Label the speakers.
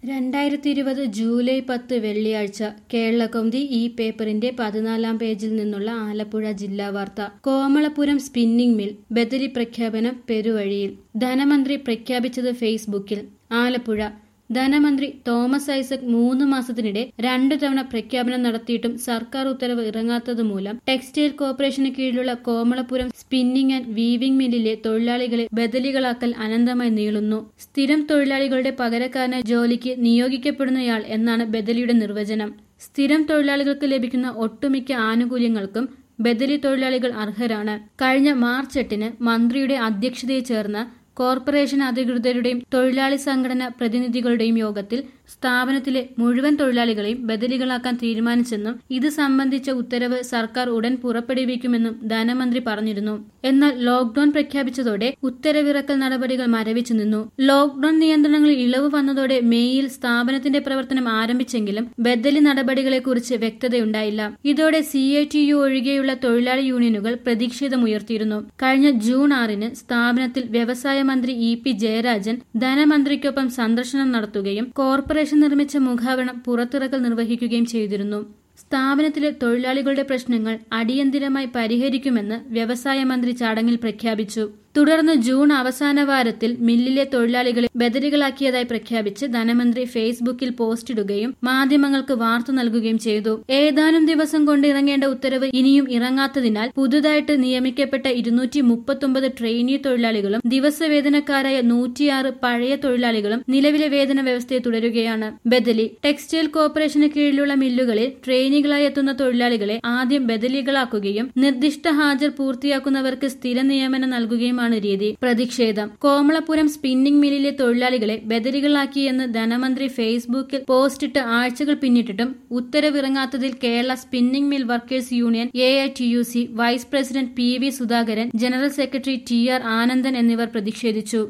Speaker 1: രണ്ടായിരത്തി ഇരുപത് ജൂലൈ പത്ത് വെള്ളിയാഴ്ച കേരളകൗമുദി ഈ പേപ്പറിന്റെ പതിനാലാം പേജിൽ നിന്നുള്ള ആലപ്പുഴ ജില്ലാ വാർത്ത കോമളപുരം സ്പിന്നിംഗ് മിൽ ബദലി പ്രഖ്യാപനം പെരുവഴിയിൽ ധനമന്ത്രി പ്രഖ്യാപിച്ചത് ഫേസ്ബുക്കിൽ ആലപ്പുഴ ധനമന്ത്രി തോമസ് ഐസക് മൂന്ന് മാസത്തിനിടെ രണ്ടു തവണ പ്രഖ്യാപനം നടത്തിയിട്ടും സർക്കാർ ഉത്തരവ് ഇറങ്ങാത്തതുമൂലം ടെക്സ്റ്റൈൽ കോർപ്പറേഷന് കീഴിലുള്ള കോമളപുരം സ്പിന്നിംഗ് ആൻഡ് വീവിംഗ് മില്ലിലെ തൊഴിലാളികളെ ബദലികളാക്കൽ അനന്തമായി നീളുന്നു സ്ഥിരം തൊഴിലാളികളുടെ പകരക്കാരനായി ജോലിക്ക് നിയോഗിക്കപ്പെടുന്നയാൾ എന്നാണ് ബദലിയുടെ നിർവചനം സ്ഥിരം തൊഴിലാളികൾക്ക് ലഭിക്കുന്ന ഒട്ടുമിക്ക ആനുകൂല്യങ്ങൾക്കും ബദലി തൊഴിലാളികൾ അർഹരാണ് കഴിഞ്ഞ മാർച്ച് എട്ടിന് മന്ത്രിയുടെ അധ്യക്ഷതയിൽ ചേർന്ന കോർപ്പറേഷൻ അധികൃതരുടെയും തൊഴിലാളി സംഘടന പ്രതിനിധികളുടെയും യോഗത്തിൽ സ്ഥാപനത്തിലെ മുഴുവൻ തൊഴിലാളികളെയും ബദലികളാക്കാൻ തീരുമാനിച്ചെന്നും ഇത് സംബന്ധിച്ച ഉത്തരവ് സർക്കാർ ഉടൻ പുറപ്പെടുവിക്കുമെന്നും ധനമന്ത്രി പറഞ്ഞിരുന്നു എന്നാൽ ലോക്ഡൌൺ പ്രഖ്യാപിച്ചതോടെ ഉത്തരവിറക്കൽ നടപടികൾ മരവിച്ചു നിന്നു ലോക്ഡൌൺ നിയന്ത്രണങ്ങളിൽ ഇളവ് വന്നതോടെ മേയിൽ സ്ഥാപനത്തിന്റെ പ്രവർത്തനം ആരംഭിച്ചെങ്കിലും ബദലി നടപടികളെക്കുറിച്ച് വ്യക്തതയുണ്ടായില്ല ഇതോടെ സി ഐ ടി യു ഒഴികെയുള്ള തൊഴിലാളി യൂണിയനുകൾ പ്രതിഷേധമുയർത്തിയിരുന്നു കഴിഞ്ഞ ജൂൺ ആറിന് സ്ഥാപനത്തിൽ വ്യവസായ മന്ത്രി ഇ പി ജയരാജൻ ധനമന്ത്രിക്കൊപ്പം സന്ദർശനം നടത്തുകയും കോർപ്പറേഷൻ നിർമ്മിച്ച മുഖാവരണം പുറത്തിറക്കൽ നിർവഹിക്കുകയും ചെയ്തിരുന്നു സ്ഥാപനത്തിലെ തൊഴിലാളികളുടെ പ്രശ്നങ്ങൾ അടിയന്തിരമായി പരിഹരിക്കുമെന്ന് വ്യവസായ മന്ത്രി ചടങ്ങിൽ പ്രഖ്യാപിച്ചു തുടർന്ന് ജൂൺ അവസാന വാരത്തിൽ മില്ലിലെ തൊഴിലാളികളെ ബദലികളാക്കിയതായി പ്രഖ്യാപിച്ച് ധനമന്ത്രി ഫേസ്ബുക്കിൽ പോസ്റ്റിടുകയും മാധ്യമങ്ങൾക്ക് വാർത്ത നൽകുകയും ചെയ്തു ഏതാനും ദിവസം കൊണ്ട് ഇറങ്ങേണ്ട ഉത്തരവ് ഇനിയും ഇറങ്ങാത്തതിനാൽ പുതുതായിട്ട് നിയമിക്കപ്പെട്ട ഇരുന്നൂറ്റി മുപ്പത്തൊമ്പത് ട്രെയിനി തൊഴിലാളികളും ദിവസവേതനക്കാരായ നൂറ്റിയാറ് പഴയ തൊഴിലാളികളും നിലവിലെ വേതന വ്യവസ്ഥയെ തുടരുകയാണ് ബദലി ടെക്സ്റ്റൈൽ കോർപ്പറേഷന് കീഴിലുള്ള മില്ലുകളിൽ ട്രെയിനികളായി എത്തുന്ന തൊഴിലാളികളെ ആദ്യം ബദലികളാക്കുകയും നിർദ്ദിഷ്ട ഹാജർ പൂർത്തിയാക്കുന്നവർക്ക് സ്ഥിര നിയമനം നൽകുകയുമാണ് രീതി പ്രതിഷേധം കോമളപുരം സ്പിന്നിംഗ് മില്ലിലെ തൊഴിലാളികളെ ബദലികളാക്കിയെന്ന് ധനമന്ത്രി ഫേസ്ബുക്കിൽ പോസ്റ്റിട്ട് ആഴ്ചകൾ പിന്നിട്ടിട്ടും ഉത്തരവിറങ്ങാത്തതിൽ Kerala spinning mill workers union A I T U C vice president P V Sudhakaran general secretary T R Anandan എന്നിവർ പ്രതിഷേധിച്ചു